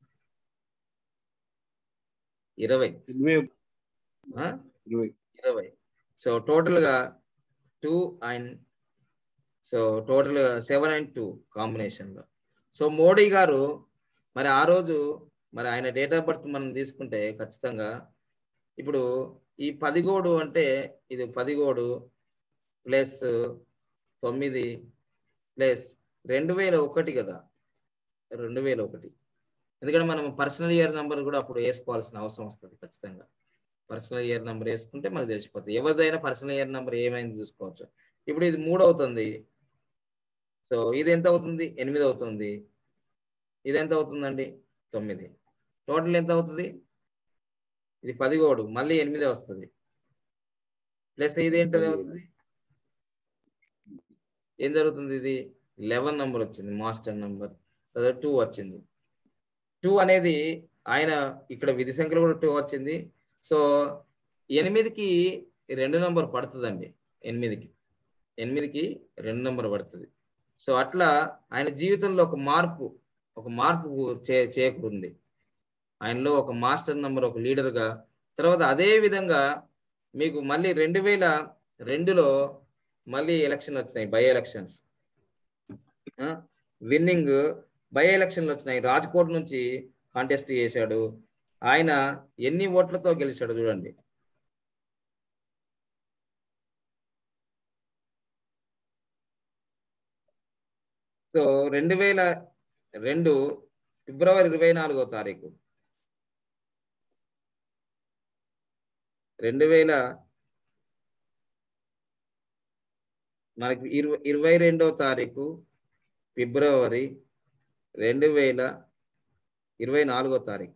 ఇరవై ఇరవై ఆ? ఇరవై ఇరవై సో టోటల్ గా టూ అండ్ సో టోటల్ గా సెవెన్ అండ్ టూ కాంబినేషన్ లో సో మోడీ గారు మరి ఆ రోజు మరి ఆయన డేట్ ఆఫ్ బర్త్ మనం తీసుకుంటే ఖచ్చితంగా ఇప్పుడు ఈ పదిగోడు అంటే ఇది పదిగోడు ప్లస్ తొమ్మిది ప్లస్ రెండు వేల ఒకటి కదా రెండు వేల ఒకటి ఎందుకంటే మనం పర్సనల్ ఇయర్ నెంబర్ కూడా అప్పుడు వేసుకోవాల్సిన అవసరం వస్తుంది ఖచ్చితంగా పర్సనల్ ఇయర్ నెంబర్ వేసుకుంటే మనకు తెలిసిపోతుంది ఎవరిదైనా పర్సనల్ ఇయర్ నెంబర్ ఏమైంది చూసుకోవచ్చు ఇప్పుడు ఇది మూడు అవుతుంది సో ఇది ఎంత అవుతుంది ఎనిమిది అవుతుంది ఇది ఎంత అవుతుందండి తొమ్మిది టోటల్ ఎంత అవుతుంది ఇది పదిగోడు మళ్ళీ ఎనిమిది వస్తుంది ప్లస్ ఇది ఏంటది అవుతుంది ఏం జరుగుతుంది ఇది లెవెన్ నెంబర్ వచ్చింది మాస్టర్ నెంబర్ టూ వచ్చింది టూ అనేది ఆయన ఇక్కడ విధి సంఖ్యలో కూడా టూ వచ్చింది సో ఎనిమిదికి రెండు నెంబర్ పడుతుందండి ఎనిమిదికి ఎనిమిదికి రెండు నెంబర్ పడుతుంది సో అట్లా ఆయన జీవితంలో ఒక మార్పు ఒక మార్పు చే చేకూరింది ఆయనలో ఒక మాస్టర్ నంబర్ ఒక లీడర్గా తర్వాత అదే విధంగా మీకు మళ్ళీ రెండు వేల రెండులో మళ్ళీ ఎలక్షన్ వచ్చినాయి బై ఎలక్షన్స్ విన్నింగ్ బై ఎలక్షన్లు వచ్చినాయి రాజ్కోట్ నుంచి కాంటెస్ట్ చేశాడు ఆయన ఎన్ని ఓట్లతో గెలిచాడు చూడండి సో రెండు వేల రెండు ఫిబ్రవరి ఇరవై నాలుగో తారీఖు రెండు వేల మనకి ఇరవై ఇరవై రెండో తారీఖు ఫిబ్రవరి రెండు వేల ఇరవై నాలుగో తారీఖు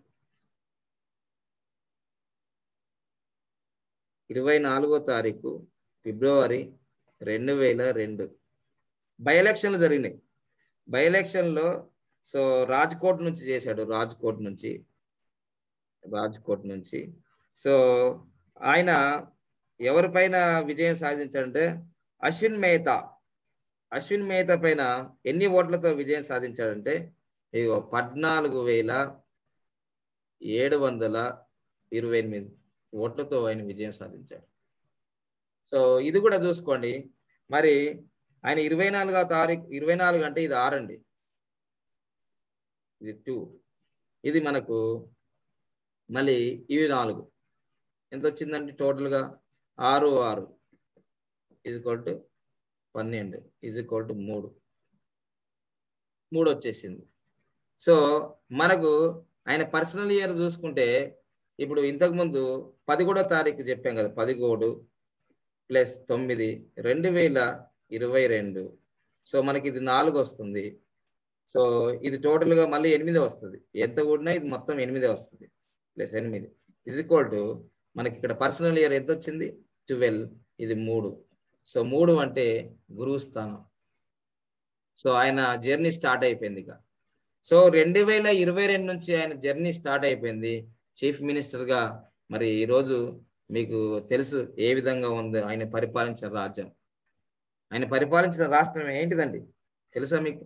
ఇరవై నాలుగో తారీఖు ఫిబ్రవరి రెండు వేల రెండు బై ఎలక్షన్లు జరిగినాయి బై ఎలక్షన్లో సో రాజ్కోట్ నుంచి చేశాడు రాజ్కోట్ నుంచి రాజ్కోట్ నుంచి సో ఆయన ఎవరిపైన విజయం సాధించాడంటే అశ్విన్ మేహతా అశ్విన్ మేహతా పైన ఎన్ని ఓట్లతో విజయం సాధించాడంటే ఇగో పద్నాలుగు వేల ఏడు వందల ఇరవై ఎనిమిది ఓట్లతో ఆయన విజయం సాధించాడు సో ఇది కూడా చూసుకోండి మరి ఆయన ఇరవై నాలుగో తారీఖు ఇరవై నాలుగు అంటే ఇది ఆరండి ఇది టూ ఇది మనకు మళ్ళీ ఇవి నాలుగు ఎంత వచ్చిందండి టోటల్గా ఆరు ఆరు ఈజ్ ఈక్వల్ టు పన్నెండు ఈజ్ ఈక్వల్ టు మూడు మూడు వచ్చేసింది సో మనకు ఆయన పర్సనల్ ఇయర్ చూసుకుంటే ఇప్పుడు ఇంతకుముందు పదిహేడో తారీఖు చెప్పాం కదా పదిహేడు ప్లస్ తొమ్మిది రెండు వేల ఇరవై రెండు సో మనకి ఇది నాలుగు వస్తుంది సో ఇది టోటల్గా మళ్ళీ ఎనిమిది వస్తుంది ఎంత కూడినా ఇది మొత్తం ఎనిమిదే వస్తుంది ప్లస్ ఎనిమిది ఇజ్ ఈక్వల్ టు మనకి ఇక్కడ పర్సనల్ ఇయర్ ఎంత వచ్చింది ట్వెల్వ్ ఇది మూడు సో మూడు అంటే గురువు స్థానం సో ఆయన జర్నీ స్టార్ట్ అయిపోయింది ఇక సో రెండు వేల ఇరవై రెండు నుంచి ఆయన జర్నీ స్టార్ట్ అయిపోయింది చీఫ్ మినిస్టర్గా మరి ఈరోజు మీకు తెలుసు ఏ విధంగా ఉంది ఆయన పరిపాలించిన రాజ్యం ఆయన పరిపాలించిన రాష్ట్రం ఏంటిదండి తెలుసా మీకు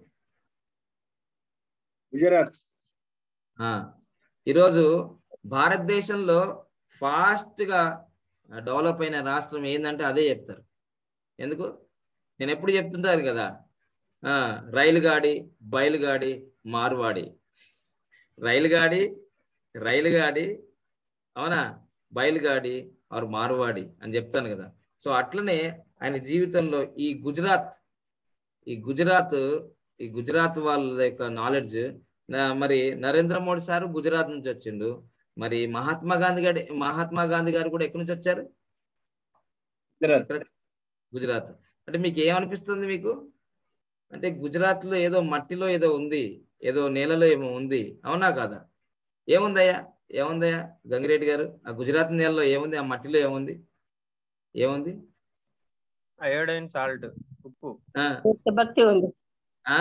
గుజరాత్ ఆ, ఈరోజు భారతదేశంలో ఫాస్ట్గా డెవలప్ అయిన రాష్ట్రం ఏంటంటే అదే చెప్తారు ఎందుకు నేను ఎప్పుడు చెప్తుంటారు కదా ఆ, రైలు గాడి బయలుగాడి మార్వాడి రైలు గాడి రైలు గాడి అవునా బయలుగాడి ఆరు మార్వాడి అని చెప్తాను కదా సో అట్లనే ఆయన జీవితంలో ఈ గుజరాత్ ఈ గుజరాత్ ఈ గుజరాత్ వాళ్ళ యొక్క నాలెడ్జ్ మరి నరేంద్ర మోడీ సార్ గుజరాత్ నుంచి వచ్చిండు మరి మహాత్మా గాంధీ గారి మహాత్మా గాంధీ గారు కూడా ఎక్కడి నుంచి వచ్చారు గుజరాత్ గుజరాత్ అంటే మీకు ఏమనిపిస్తుంది మీకు అంటే గుజరాత్ లో ఏదో మట్టిలో ఏదో ఉంది ఏదో నేలలో ఏమో ఉంది అవునా కాదా ఏముందయ్యా ఏముందయ్యా గంగిరెడ్డి గారు ఆ గుజరాత్ నేలలో ఏముంది ఆ మట్టిలో ఏముంది ఏముంది అయోడైన్ సాల్ట్ ఉప్పు ఆ దేశభక్తి ఉంది ఆ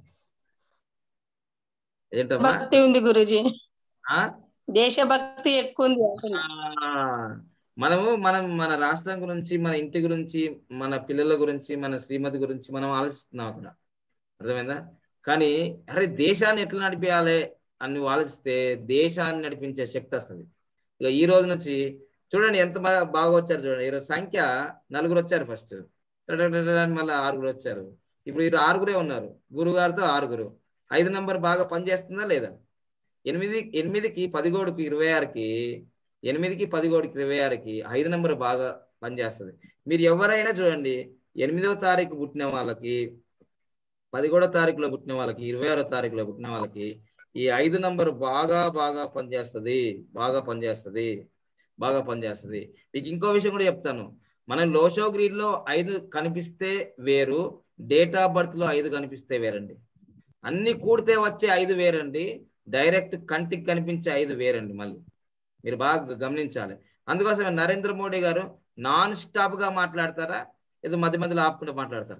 ఏంటమ్మా భక్తి ఉంది గురుజీ ఆ దేశభక్తి ఎక్కువ ఉంది అంటున్నా. ఆ, మనము మనం మన రాష్ట్రం గురించి మన ఇంటి గురించి మన పిల్లల గురించి మన శ్రీమతి గురించి మనం ఆలోచిస్తున్నాం అక్కడ అర్థమైందా కానీ అరే దేశాన్ని ఎట్లా నడిపించాలి అని నువ్వు ఆలోచిస్తే దేశాన్ని నడిపించే శక్తి వస్తుంది ఇక ఈ రోజు నుంచి చూడండి ఎంత బాగా బాగా వచ్చారు చూడండి ఈరోజు సంఖ్య నలుగురు వచ్చారు ఫస్ట్ మళ్ళీ ఆరుగురు వచ్చారు ఇప్పుడు ఈ ఆరుగురే ఉన్నారు గురుగారితో ఆరుగురు ఐదు నంబర్ బాగా పనిచేస్తుందా లేదా ఎనిమిది ఎనిమిదికి పదిగోడుకు ఇరవై ఆరుకి ఎనిమిదికి పదిగోడుకి ఇరవై ఆరుకి ఐదు నెంబర్ బాగా పనిచేస్తుంది మీరు ఎవరైనా చూడండి ఎనిమిదవ తారీఖు పుట్టిన వాళ్ళకి పదిహేడో తారీఖులో పుట్టిన వాళ్ళకి ఇరవై ఆరో తారీఖులో పుట్టిన వాళ్ళకి ఈ ఐదు నంబర్ బాగా బాగా పనిచేస్తుంది బాగా పనిచేస్తుంది బాగా పనిచేస్తుంది మీకు ఇంకో విషయం కూడా చెప్తాను మనం లోషో గ్రీడ్ లో ఐదు కనిపిస్తే వేరు డేట్ ఆఫ్ బర్త్ లో ఐదు కనిపిస్తే వేరండి అన్ని కూడితే వచ్చే ఐదు వేరండి డైరెక్ట్ కంటికి కనిపించే ఐదు వేరండి మళ్ళీ మీరు బాగా గమనించాలి అందుకోసమే నరేంద్ర మోడీ గారు నాన్ స్టాప్ గా మాట్లాడతారా ఏదో మధ్య మధ్యలో ఆపుకుంటూ మాట్లాడతారా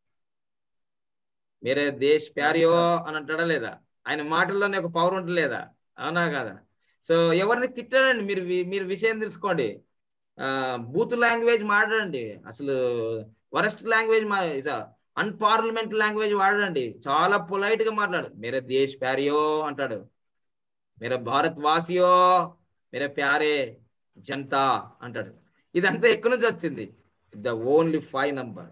మీరే దేశ్ ప్యారియో అని అంటాడా లేదా ఆయన మాటల్లోనే ఒక పవర్ ఉంటలేదా అవునా కాదా సో ఎవరిని తిట్టాడండి మీరు వి- మీరు విషయం తెలుసుకోండి ఆ బూత్ లాంగ్వేజ్ మాట్లాడండి అసలు వరస్ట్ లాంగ్వేజ్ మా అన్పార్లమెంట్ లాంగ్వేజ్ వాడండి చాలా పొలైట్ గా మాట్లాడు మేరే దేశ్ ప్యారియో అంటాడు మేరే భారత్ వాసియో మేరే ప్యారే జనతా అంటాడు ఇదంతా ఎక్కడి నుంచి వచ్చింది the only five number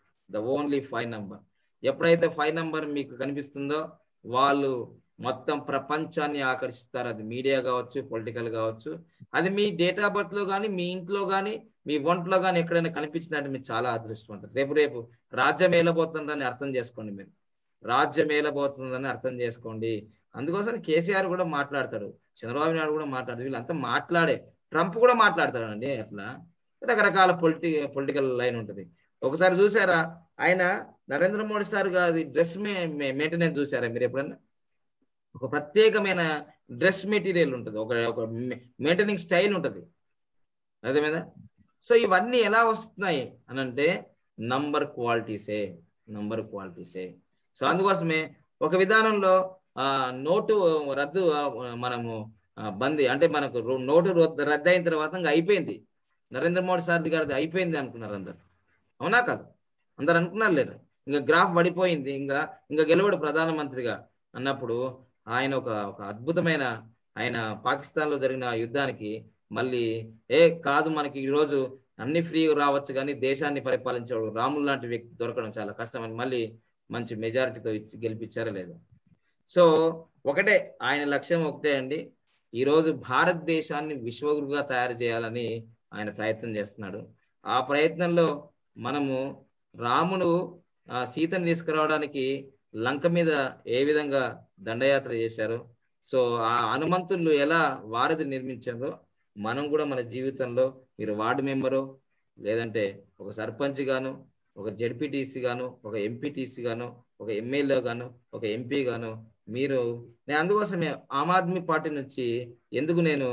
the only five number ఎప్పుడైతే ఫైవ్ నంబర్ మీకు కనిపిస్తుందో వాళ్ళు మొత్తం ప్రపంచాన్ని ఆకర్షిస్తారు అది మీడియా కావచ్చు పొలిటికల్ కావచ్చు అది మీ డేట్ ఆఫ్ బర్త్ లో కానీ మీ ఇంట్లో కానీ మీ ఒంట్లో కానీ ఎక్కడైనా కనిపించిందంటే మీరు చాలా అదృష్టవంతులు రేపు రేపు రాజ్యం ఏలబోతుందని అర్థం చేసుకోండి మీరు రాజ్యం ఏలబోతుందని అర్థం చేసుకోండి అందుకోసం కేసీఆర్ కూడా మాట్లాడతాడు చంద్రబాబు నాయుడు కూడా మాట్లాడతాడు వీళ్ళంతా మాట్లాడే ట్రంప్ కూడా మాట్లాడతాడండి అట్లా రకరకాల పొలిటి పొలిటికల్ లైన్ ఉంటుంది ఒకసారి చూసారా ఆయన నరేంద్ర మోడీ సార్ గారి డ్రెస్ మెయింటెనెన్స్ చూసారా మీరు ఎప్పుడన్నా ఒక ప్రత్యేకమైన డ్రెస్ మెటీరియల్ ఉంటుంది ఒక ఒక మెయింటెనింగ్ స్టైల్ ఉంటుంది అర్థమైందా సో ఇవన్నీ ఎలా వస్తున్నాయి అని అంటే నంబర్ క్వాలిటీసే నంబర్ క్వాలిటీసే సో అందుకోసమే ఒక విధానంలో ఆ నోటు రద్దు ఆ, మనము ఆ, బందీ అంటే మనకు రో- నోటు రద్దు రద్దు అయిన తర్వాత ఇంకా అయిపోయింది నరేంద్ర మోడీ సార్ గారిది అయిపోయింది అనుకున్నారు అందరు అవునా కదా అందరు అనుకున్నారు లేరు ఇంకా గ్రాఫ్ పడిపోయింది ఇంకా ఇంకా గెలవడు ప్రధానమంత్రిగా అన్నప్పుడు ఆయన ఒక ఒక అద్భుతమైన ఆయన పాకిస్తాన్ లో జరిగిన యుద్ధానికి మళ్ళీ ఏ కాదు మనకి ఈ రోజు అన్ని ఫ్రీ రావచ్చు కానీ దేశాన్ని పరిపాలించే రాములు లాంటి వ్యక్తి దొరకడం చాలా కష్టం అని మళ్ళీ మంచి మెజారిటీతో ఇచ్చి గెలిపించారా లేదు సో ఒకటే ఆయన లక్ష్యం ఒకటే అండి ఈ రోజు భారతదేశాన్ని విశ్వగురుగా తయారు చేయాలని ఆయన ప్రయత్నం చేస్తున్నాడు ఆ ప్రయత్నంలో మనము రాముడు ఆ, సీతను తీసుకురావడానికి లంక మీద ఏ విధంగా దండయాత్ర చేశారు సో ఆ హనుమంతులు ఎలా వారధి నిర్మించారో మనం కూడా మన జీవితంలో మీరు వార్డు మెంబరు లేదంటే ఒక సర్పంచ్ గాను ఒక జడ్పీటీసీ గాను ఒక ఎంపీటీసీ గాను ఒక ఎమ్మెల్యే గాను ఒక ఎంపీ గాను మీరు నేను అందుకోసమే ఆమ్ ఆద్మీ పార్టీ నుంచి ఎందుకు నేను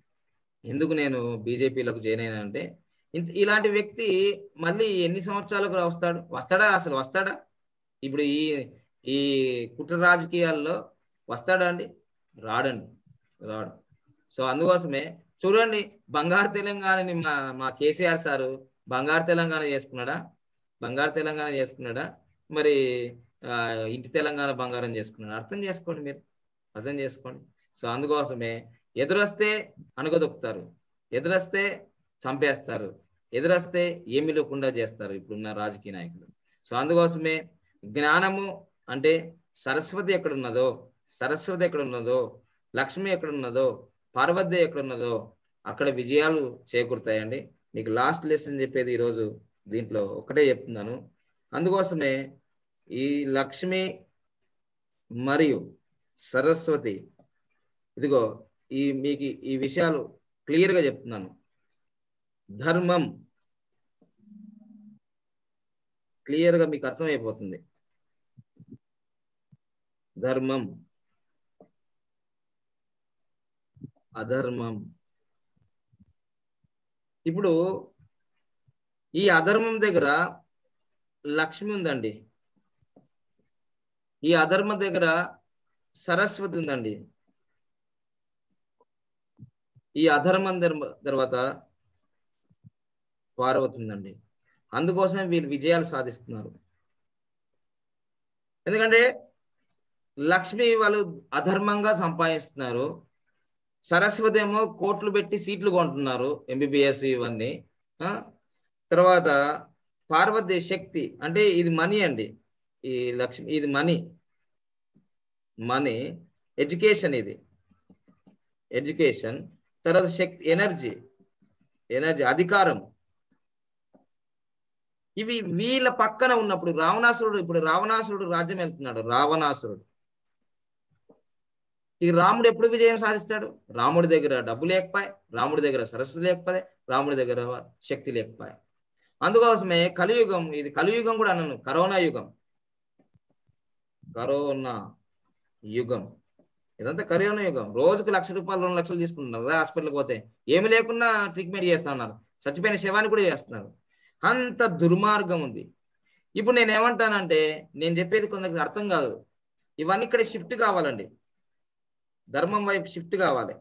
ఎందుకు నేను బీజేపీలోకి జాయిన్ అయినానంటే ఇంత ఇలాంటి వ్యక్తి మళ్ళీ ఎన్ని సంవత్సరాలకు వస్తాడు వస్తాడా అసలు వస్తాడా ఇప్పుడు ఈ ఈ కుట్ర రాజకీయాల్లో వస్తాడా అండి రాడండి రాడు సో అందుకోసమే చూడండి బంగారు తెలంగాణని మా మా కేసీఆర్ సారు బంగారు తెలంగాణ చేసుకున్నాడా బంగారు తెలంగాణ చేసుకున్నాడా మరి ఆ, ఇంటి తెలంగాణ బంగారం చేసుకున్నాడు అర్థం చేసుకోండి మీరు అర్థం చేసుకోండి సో అందుకోసమే ఎదురొస్తే అణగదొక్కుతారు ఎదురొస్తే చంపేస్తారు ఎదురొస్తే ఏమీ లేకుండా చేస్తారు ఇప్పుడున్న రాజకీయ నాయకులు సో అందుకోసమే జ్ఞానము అంటే సరస్వతి ఎక్కడున్నదో సరస్వతి ఎక్కడున్నదో లక్ష్మి ఎక్కడున్నదో పార్వతి ఎక్కడున్నదో అక్కడ విజయాలు చేకూరుతాయండి మీకు లాస్ట్ లెసన్ చెప్పేది ఈరోజు దీంట్లో ఒకటే చెప్తున్నాను అందుకోసమే ఈ లక్ష్మి మరియు సరస్వతి ఇదిగో ఈ మీకు ఈ విషయాలు క్లియర్ గా చెప్తున్నాను ధర్మం క్లియర్ గా మీకు అర్థమైపోతుంది ధర్మం అధర్మం ఇప్పుడు ఈ అధర్మం దగ్గర లక్ష్మి ఉందండి ఈ అధర్మం దగ్గర సరస్వతి ఉందండి ఈ అధర్మం ధర్మ- తర్వాత పార్వతి ఉందండి అందుకోసమే వీళ్ళు విజయాలు సాధిస్తున్నారు ఎందుకంటే లక్ష్మి వాళ్ళు అధర్మంగా సంపాదిస్తున్నారు సరస్వతి ఏమో కోట్లు పెట్టి సీట్లు కొంటున్నారు ఎంబీబీఎస్ ఇవన్నీ ఆ? తర్వాత పార్వతి శక్తి అంటే ఇది మనీ అండి ఈ లక్ష్మి ఇది మనీ మనీ ఎడ్యుకేషన్ ఇది ఎడ్యుకేషన్ తర్వాత శక్తి ఎనర్జీ ఎనర్జీ అధికారం ఇవి వీళ్ళ పక్కన ఉన్నప్పుడు రావణాసురుడు ఇప్పుడు రావణాసురుడు రాజ్యం వెళ్తున్నాడు రావణాసురుడు ఈ రాముడు ఎప్పుడు విజయం సాధిస్తాడు రాముడి దగ్గర డబ్బు లేకపోయి రాముడి దగ్గర సరస్సు లేకపోతే రాముడి దగ్గర శక్తి లేకపోయి అందుకోసమే కలియుగం ఇది కలియుగం కూడా అన్నాను కరోనా యుగం కరోనా యుగం ఇదంతా కరోనా యుగం రోజుకు లక్ష రూపాయలు రెండు లక్షలు తీసుకుంటున్నారు అదే హాస్పిటల్కి పోతే ఏమి లేకున్నా ట్రీట్మెంట్ చేస్తున్నారు చచ్చిపోయిన శవాన్ని కూడా చేస్తున్నారు అంత దుర్మార్గం ఉంది ఇప్పుడు నేను ఏమంటానంటే నేను చెప్పేది కొందరికి అర్థం కాదు ఇవన్నీ ఇక్కడ షిఫ్ట్ కావాలండి ధర్మం వైపు షిఫ్ట్ కావాలి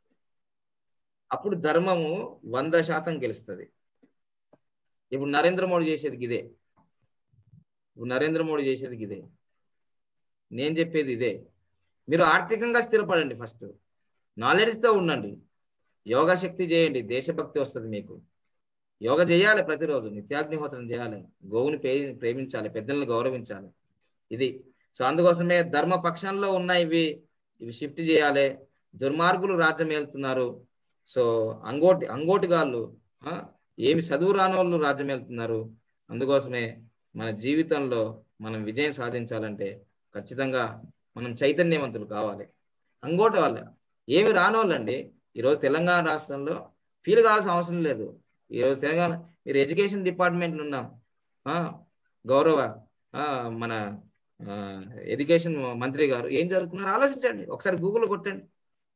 అప్పుడు ధర్మము వంద శాతం గెలుస్తుంది ఇప్పుడు నరేంద్ర మోడీ చేసేది ఇదే ఇప్పుడు నరేంద్ర మోడీ చేసేది ఇదే నేను చెప్పేది ఇదే మీరు ఆర్థికంగా స్థిరపడండి ఫస్ట్ నాలెడ్జ్తో ఉండండి యోగా శక్తి చేయండి దేశభక్తి వస్తుంది మీకు యోగా చేయాలి ప్రతిరోజు నిత్యాగ్నిహోత్రం చేయాలి గోవుని ప్రే ప్రేమించాలి పెద్దలను గౌరవించాలి ఇది సో అందుకోసమే ధర్మ పక్షంలో ఉన్న ఇవి ఇవి షిఫ్ట్ చేయాలి దుర్మార్గులు రాజ్యం వెళ్తున్నారు సో అంగోటి అంగోటిగాళ్ళు ఆ, ఏమి చదువు రాని వాళ్ళు రాజ్యం వెళ్తున్నారు అందుకోసమే మన జీవితంలో మనం విజయం సాధించాలంటే ఖచ్చితంగా మనం చైతన్యవంతులు కావాలి అంగోటి వాళ్ళ ఏమి రాని వాళ్ళండి ఈరోజు తెలంగాణ రాష్ట్రంలో ఫీల్ కావాల్సిన అవసరం లేదు ఈరోజు తెలంగాణ మీరు ఎడ్యుకేషన్ డిపార్ట్మెంట్లు ఉన్నాం ఆ, గౌరవ ఆ, మన ఎడ్యుకేషన్ మంత్రి గారు ఏం చదువుకున్నారు ఆలోచించండి ఒకసారి గూగుల్ కొట్టండి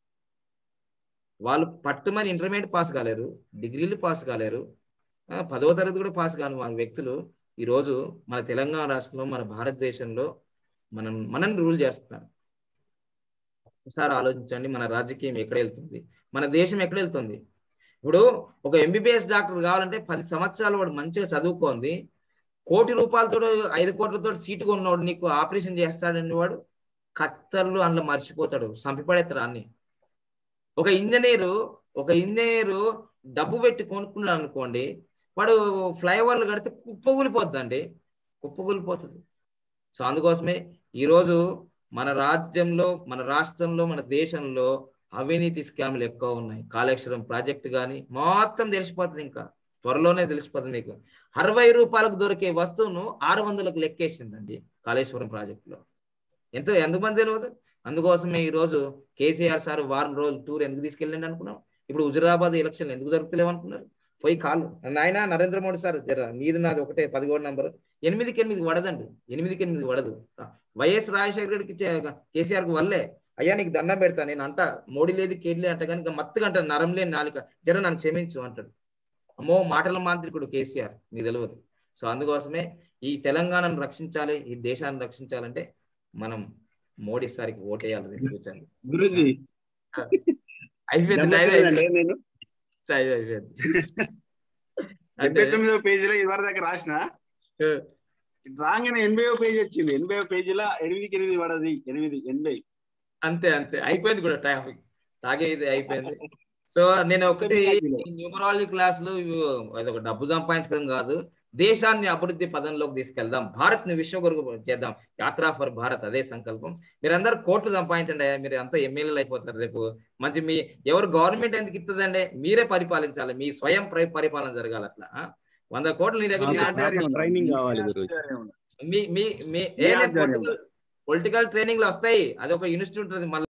వాళ్ళు పట్టుమని ఇంటర్మీడియట్ పాస్ కాలేరు డిగ్రీలు పాస్ కాలేరు ఆ, పదవ తరగతి కూడా పాస్ కాని వాళ్ళ వ్యక్తులు ఈరోజు మన తెలంగాణ రాష్ట్రంలో మన భారతదేశంలో మనం మనం రూల్ చేస్తున్నారు ఒకసారి ఆలోచించండి మన రాజకీయం ఎక్కడ వెళ్తుంది మన దేశం ఎక్కడ వెళ్తుంది ఇప్పుడు ఒక ఎంబీబీఎస్ డాక్టర్ కావాలంటే పది సంవత్సరాలు వాడు మంచిగా చదువుకోండి కోటి రూపాయలతో ఐదు కోట్లతో సీటు కొన్నవాడు నీకు ఆపరేషన్ చేస్తాడని వాడు కత్తర్లు అందులో మర్చిపోతాడు చంపిపడేస్తారు అన్ని ఒక ఇంజనీరు ఒక ఇంజనీరు డబ్బు పెట్టి కొనుక్కున్నాడు అనుకోండి వాడు ఫ్లైఓవర్లు కడితే కుప్పకూలిపోద్దండి కుప్పకూలిపోతుంది సో అందుకోసమే ఈరోజు మన రాజ్యంలో మన రాష్ట్రంలో మన దేశంలో అవినీతి స్కామ్లు ఎక్కువ ఉన్నాయి కాళేశ్వరం ప్రాజెక్ట్ కానీ మొత్తం తెలిసిపోతుంది ఇంకా త్వరలోనే తెలిసిపోతుంది మీకు అరవై రూపాయలకు దొరికే వస్తువును ఆరు వందలకు లెక్కేసిందండి కాళేశ్వరం ప్రాజెక్టులో ఎంత ఎంతమంది తెలియదు అందుకోసమే ఈ రోజు కేసీఆర్ సార్ వారం రోజులు టూర్ ఎందుకు తీసుకెళ్ళండి అనుకున్నాం ఇప్పుడు హుజురాబాద్ ఎలక్షన్ ఎందుకు జరుగుతలేవు అనుకున్నారు పోయి కాలు నాయన నరేంద్ర మోడీ సార్ జర నీది నాది ఒకటే పదిహేడు నంబర్ ఎనిమిదికి ఎనిమిది వడదండి ఎనిమిదికి ఎనిమిది వడదు వైఎస్ రాజశేఖర రెడ్డికి చే- కేసీఆర్ కు వల్లే అయ్యా నీకు దండం పెడతా నేను అంట మోడీ లేదు కేడీ అంట కానీ మత్తుగా అంటాడు నరం లేని నాలుక జర నన్ను క్షమించు అంటాడు అమ్మో మాటల మాంత్రికుడు కేసీఆర్ మీకు తెలియదు సో అందుకోసమే ఈ తెలంగాణను రక్షించాలి ఈ దేశాన్ని రక్షించాలంటే మనం మోడీ సారికి ఓటేయాలి కూర్చొని గురుజీ అయిపోయింది టైం అయిపోయింది గమ్మత్తేందంటే నేను టైం అయిపోయింది డెబ్బై అంటే తొమ్మిదో పేజీలో ఇదివరకు దాకా రాసిన రాగానే ఎనభైవ పేజీ వచ్చింది ఎనభై పేజీలో ఎనిమిదికి ఎనిమిది పడది ఎనిమిది ఎనభై అంతే అంతే అయిపోయింది కూడా ట్రాఫిక్ తాగేది అయిపోయింది సో నేను ఒకటి న్యూమరాలజీ క్లాసులు అది ఒక డబ్బు సంపాదించడం కాదు దేశాన్ని అభివృద్ధి పదంలోకి తీసుకెళ్దాం భారత్ ని విశ్వగురు చేద్దాం యాత్రా ఫర్ భారత్ అదే సంకల్పం మీరందరూ కోట్లు సంపాదించండి అయ్యా మీరు అంతా ఎమ్మెల్యేలు అయిపోతారు రేపు మంచి మీ ఎవరు గవర్నమెంట్ ఎందుకు ఇస్తుందండి మీరే పరిపాలించాలి మీ స్వయం పరి- పరిపాలన జరగాలి అట్లా ఆ? వంద కోట్లు నీ దగ్గర మీ ఉంటే ఆధ్వర్యంలో. ట్రైనింగ్ కావాలి గురుజీ మీ మీ మీ మీ ఆధ్వర్యంలో. పొలిటికల్ ట్రైనింగ్ లో వస్తాయి అది ఒక ఇన్స్టిట్యూట్ ఉంటుంది మళ్ళీ